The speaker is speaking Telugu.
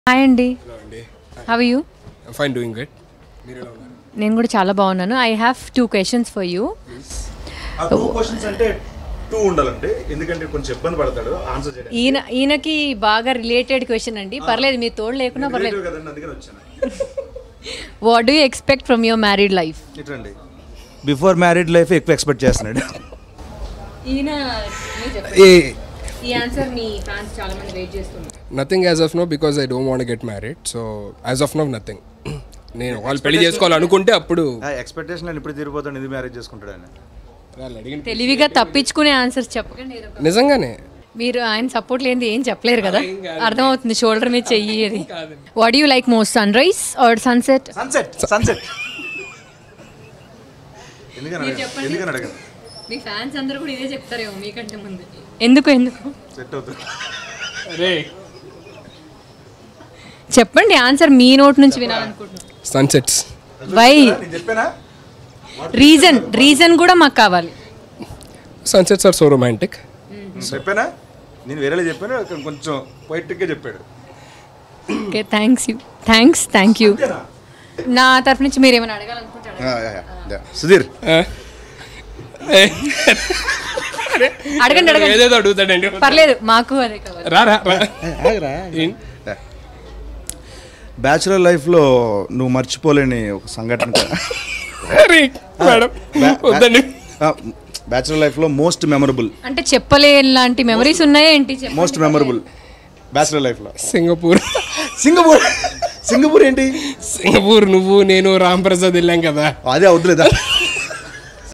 హాయ్ అండి how you fine doing good మీరు ఎలా ఉన్నారు నేను కూడా చాలా బాగున్నాను I have two questions for you uh two questions అంటే టూ ఉండాలండి ఎందుకంటే కొంచెం ఇబ్బంది పడతాడు ఆన్సర్ చేయడానికి ఈయన ఈయనకి బాగా రిలేటెడ్ క్వశ్చన్ అండి పర్లేదు మీ తోడు లేకున్నా పర్లేదు Relative కదండి అందుకని వచ్చాను what do expect from your married life ఇట్రండి బిఫోర్ మ్యారీడ్ లైఫ్ ఎక్కువ ఎక్స్పెక్ట్ చేస్తున్నాడు ఈయన ఏ ఈ ఆన్సర్ మీ ఫ్యాన్స్ చాలా మంది వెయిట్ చేస్తున్నారు nothing as of now because I don't want get married so as of now nothing నేను వాళ్ళు పెళ్లి చేసుకోవాలనుకుంటే అప్పుడు ఎక్స్పెక్టేషన్ నేను ఇప్పుడు తీరిపోతాను ఇది మ్యారేజ్ చేసుకుంటాడు ఆయన వాళ్ళు అడిగిన తెలివిగా తప్పించుకునే ఆన్సర్స్ చెప్పకండి ఏదో ఒకటి. నిజంగానే మీరు ఆయన సపోర్ట్ లేనిది ఏం చెప్పలేరు కదా అర్థమవుతుంది షోల్డర్ మీద చెయ్యి అది what you like most sunrise or sunset sunset sunset ఎందుకని అడగను ఎందుకని అడగను మీ ఫ్యాన్స్ అందరూ కూడా ఇదే చెప్తారేమో మీకంటే ముందు ఎందుకు ఎందుకు సెట్ అవుతుంది అరే చెప్పండి ఆన్సర్ మీ నోట్ నుంచి వినాలనుకుంటున్నాను సన్సెట్స్ వై నేను చెప్పానా రీజన్ రీజన్ కూడా మాకు కావాలి సన్సెట్స్ ఆర్ సో రొమాంటిక్ చెప్పానా నేను వేరేలా చెప్పాను అతను కొంచెం పొయిటిక్గా చెప్పాడు okay thanks you thanks thank you నా తరఫు నుంచి మీరు ఏమైనా అడగాలనుకుంటారా సుధీర్ అడగండి అడగండి ఏదేదో అడుగుతాడండి పర్లేదు మాకు అదే కావాలి రా రా రా. ఏం? బ్యాచులర్ లైఫ్లో నువ్వు మర్చిపోలేని ఒక సంఘటన అరే, మేడం వద్దండి బ్యాచులర్ లైఫ్లో మోస్ట్ మెమరబుల్ అంటే చెప్పలేని లాంటి మెమరీస్ ఉన్నాయా ఏంటి చెప్పండి. మోస్ట్ మెమరబుల్ బ్యాచులర్ లైఫ్లో సింగపూర్ సింగపూర్ సింగపూర్ ఏంటి సింగపూర్ నువ్వు నేను రామ్ ప్రసాద్ వెళ్ళాం కదా అదే వద్దులేదా